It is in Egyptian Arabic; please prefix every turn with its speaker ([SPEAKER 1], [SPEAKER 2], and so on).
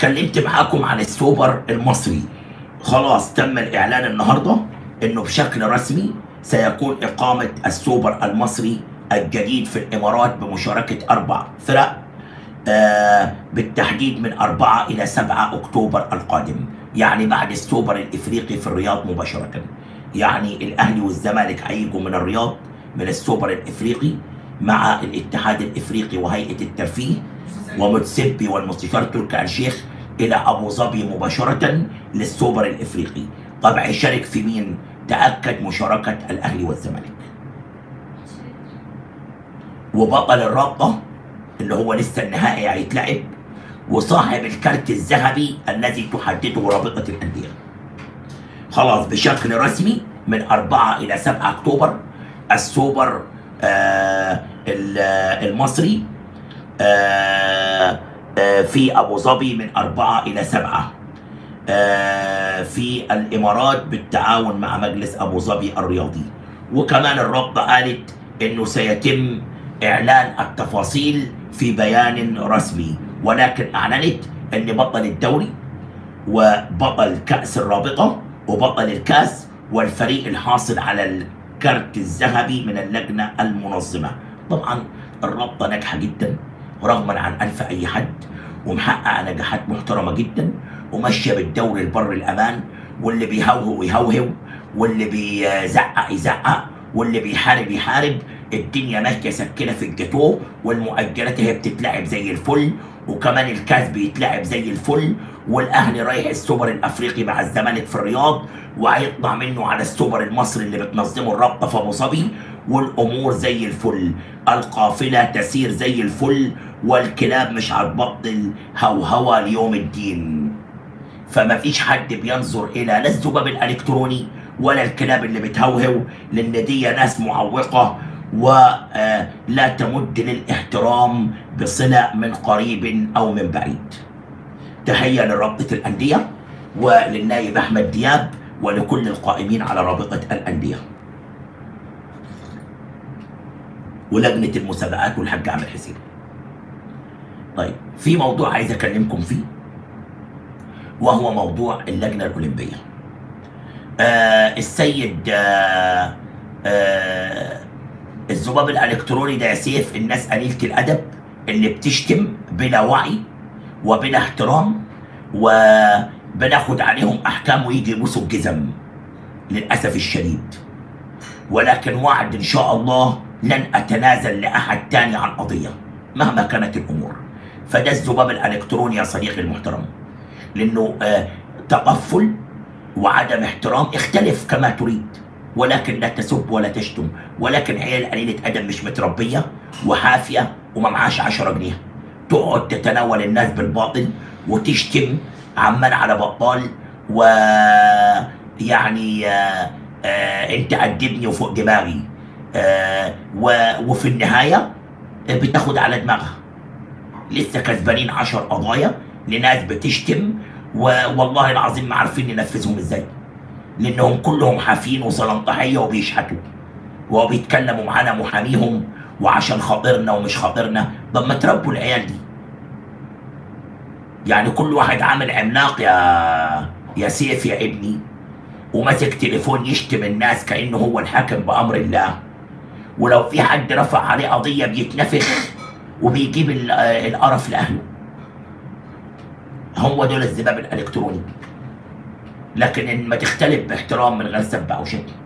[SPEAKER 1] اتكلمت معاكم عن السوبر المصري خلاص تم الاعلان النهارده انه بشكل رسمي سيكون اقامه السوبر المصري الجديد في الامارات بمشاركه اربع فرق آه بالتحديد من 4 الى 7 اكتوبر القادم يعني بعد السوبر الافريقي في الرياض مباشره يعني الاهلي والزمالك هيجوا من الرياض من السوبر الافريقي مع الاتحاد الافريقي وهيئه الترفيه ومتسبي والمستشار تركي آل الشيخ الى ابو ظبي مباشره للسوبر الافريقي طبعا يشارك في مين تاكد مشاركه الاهلي والزمالك وبطل الرابطه اللي هو لسه النهائي هيتلعب وصاحب الكارت الذهبي الذي تحدده رابطه الانديه خلاص بشكل رسمي من 4 الى 7 اكتوبر السوبر آه المصري آه آه في ابو ظبي من 4 الى 7 آه في الامارات بالتعاون مع مجلس ابو ظبي الرياضي وكمان الرابطه قالت انه سيتم اعلان التفاصيل في بيان رسمي ولكن اعلنت ان بطل الدوري وبطل كاس الرابطه وبطل الكاس والفريق الحاصل على الكارت الذهبي من اللجنه المنظمه طبعا الرابطه ناجحه جدا رغما عن انف اي حد ومحققه نجاحات محترمه جدا وماشيه بالدوري البر الامان واللي بيهوهو يهوهو واللي بيزعق يزعق واللي بيحارب يحارب الدنيا ماشيه سكنه في الجاتوه والمؤجلات هي بتتلعب زي الفل وكمان الكاس بيتلعب زي الفل والاهلي رايح السوبر الافريقي مع الزمالك في الرياض وهيطلع منه على السوبر المصري اللي بتنظمه الرابطه في ابو ظبي والامور زي الفل القافله تسير زي الفل والكلاب مش هتبطل هوهوه ليوم الدين فما فيش حد بينظر الى لا الذباب الالكتروني ولا الكلاب اللي بتهوهو لان دي ناس معوقه ولا تمد للاحترام بصله من قريب او من بعيد. تحيه لرابطه الانديه وللنائب احمد دياب ولكل القائمين على رابطه الانديه. ولجنه المسابقات والحاج عامر حسين. طيب في موضوع عايز اكلمكم فيه وهو موضوع اللجنه الاولمبيه. آه السيد آه آه الذباب الالكتروني ده يا سيف الناس قليله الادب اللي بتشتم بلا وعي وبلا احترام وبناخد عليهم احكام ويجي يبوسوا الجزم للاسف الشديد ولكن وعد ان شاء الله لن اتنازل لاحد تاني عن قضيه مهما كانت الامور فده الذباب الالكتروني يا صديقي المحترم لانه آه تقفل وعدم احترام اختلف كما تريد ولكن لا تسب ولا تشتم ولكن عيال قليلة أدب مش متربية وحافية وما معاش 10 جنيه تقعد تتناول الناس بالباطل وتشتم عمال على بطال و يعني آه آه انت أدبني وفوق دماغي آه و... وفي النهاية بتاخد على دماغها لسه كسبانين 10 قضايا لناس بتشتم والله العظيم ما عارفين ننفذهم ازاي لانهم كلهم حافين وصلنطحيه وبيشحتوا وبيتكلموا معانا محاميهم وعشان خاطرنا ومش خاطرنا طب ما تربوا العيال دي يعني كل واحد عامل عملاق يا يا سيف يا ابني وماسك تليفون يشتم الناس كانه هو الحاكم بامر الله ولو في حد رفع عليه قضيه بيتنفخ وبيجيب القرف لاهله هم دول الذباب الالكتروني لكن ان ما تختلف باحترام من غير سب او شتم